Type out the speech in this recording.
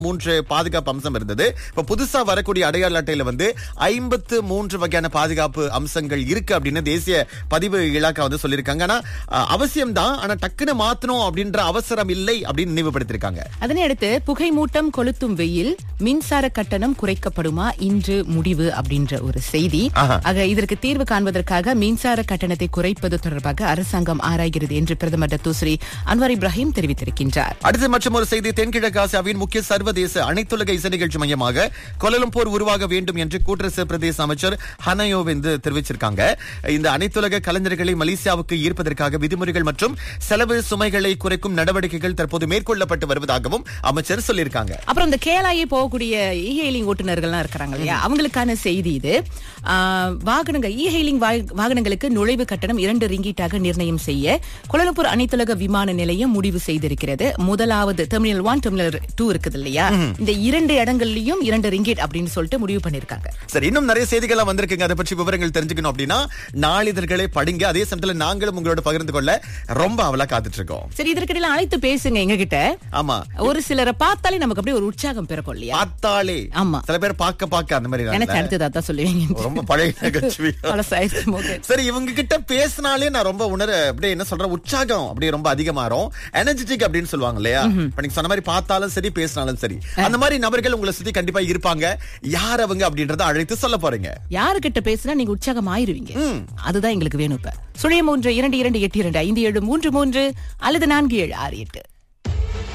மூன்று பாதுகாப்பு அம்சம் இருந்தது இப்ப புதுசா வரக்கூடிய அடையாள அட்டையில வந்து ஐம்பத்து மூன்று வகையான பாதுகாப்பு அம்சங்கள் இருக்கு அப்படின்னு தேசிய பதிவு இலாக்கா வந்து சொல்லியிருக்காங்க ஆனா அஹ், அவசியம்தான் ஆனா டக்குன்னு மாத்தணும் அப்படின்ற அவசரம் இல்லை அப்படின்னு நினைவுபடுத்திருக்காங்க அதனை அடுத்து புகை மூட்டம் கொளுத்தும் வெயில் மின்சார கட்டணம் குறைக்கப்படுமா இன்று முடிவு அப்படின்ற ஒரு செய்தி ஆஹா. ஆக இதற்கு தீர்வு காண்பதற்காக மின்சார கட்டணத்தை குறைப்பது தொடர்பாக அரசாங்கம் ஆராய்கிறது என்று பிரதமர் டத்தோஸ்ரீ அன்வார் இப்ராஹிம் தெரிவித்திருக்கின்றார் அடுத்து மற்றும் ஒரு செய்தி தென்கிழக்கு ஆசியாவின் முக்கிய சர்வதேச அனைத்துலக இசை நிகழ்ச்சி மையமாக கோலலம்பூர் உருவாக வேண்டும் என்று கூட்டரசு பிரதேச அமைச்சர் ஹனயோ வந்து தெரிவிச்சிருக்காங்க இந்த அனைத்துலக கலைஞர்களை மலேசியாவுக்கு ஈர்ப்பதற்காக விதிமுறைகள் மற்றும் செலவு சுமைகளை குறைக்கும் நடவடிக்கைகள் தற்போது மேற்கொள்ளப்பட்டு வருவதாகவும் அமைச்சர் சொல்லியிருக்காங்க அப்புறம் இந்த கேலாயே போகக்கூடிய இ ஹெயிலிங் ஓட்டுநர்கள்லாம் இருக்கிறாங்க இல்லையா அவங்களுக்கான செய்தி இது ஆ, வாகனங்கள் இ ஹெயிலிங் வாகனங்களுக்கு நுழைவு கட்டணம் இரண்டு ரிங்கீட்டாக நிர்ணயம் செய்ய கோலலம்பூர் அனைத்துலக விமான நிலையம் முடிவு செய்திருக்கிறது முதலாவது டெர்மினல் ஒன் டெர்மினல் டூ இருக்குது இல்லையா இந்த இரண்டு இடங்கள்லயும் இரண்டு ரிங்கீட் அப்படின்னு சொல்லிட்டு முடிவு பண்ணிருக்காங்க சரி இன்னும் நிறைய செய்திகள்லாம் வந்திருக்குங்க அதை பற்றி விவரங்கள் தெரிஞ்சுக்கணும் அப்படின்னா நாளிதழ்களை படிங்க அதே சமயத்துல நாங்களும் உங்களோட பகிர்ந்து கொள்ள ரொம்ப அவலா காத்துட்டு இருக்கோம் சரி இதற்கிடையில அழைத்து பேசுங்க எங்க கிட்ட ஆமா ஒரு சிலரை பார்த்தாலே நமக்கு அப்படியே ஒரு உற்சாகம் பிறக்கும் இல்லையா பார்த்தாலே ஆமா. சில பேர் பார்க்க பார்க்க அந்த மாதிரி எனக்கு இல்ல. அடுத்ததா தான் சொல்லுவீங்க ரொம்ப பழைய நகைச்சுவை பழசாயிருச்சு மோகன். சரி இவங்க கிட்ட பேசினாலே நான் ரொம்ப உணர அப்படியே என்ன சொல்றேன் உற்சாகம் அப்படியே ரொம்ப அதிகமாறும் எனர்ஜெட்டிக் அப்படின்னு சொல்லுவாங்க இல்லையா இப்ப நீங்க சொன்ன மாதிரி பார்த்தாலும் சரி பேசினாலும் சரி அந்த மாதிரி நபர்கள் உங்களை சுத்தி கண்டிப்பா இருப்பாங்க யார் அவங்க அப்படின்றத அழைத்து சொல்ல போறீங்க யாருகிட்ட பேசினா நீங்க உற்சாகம் ஆயிருவீங்க அதுதான் எங்களுக்கு வேணும் இப்ப சுழியம் மூன்று இரண்டு இரண்டு எட்டு இரண்டு ஐந்து ஏழு மூன்று மூன்று அல்லது நான்கு ஏழு ஆறு எட்டு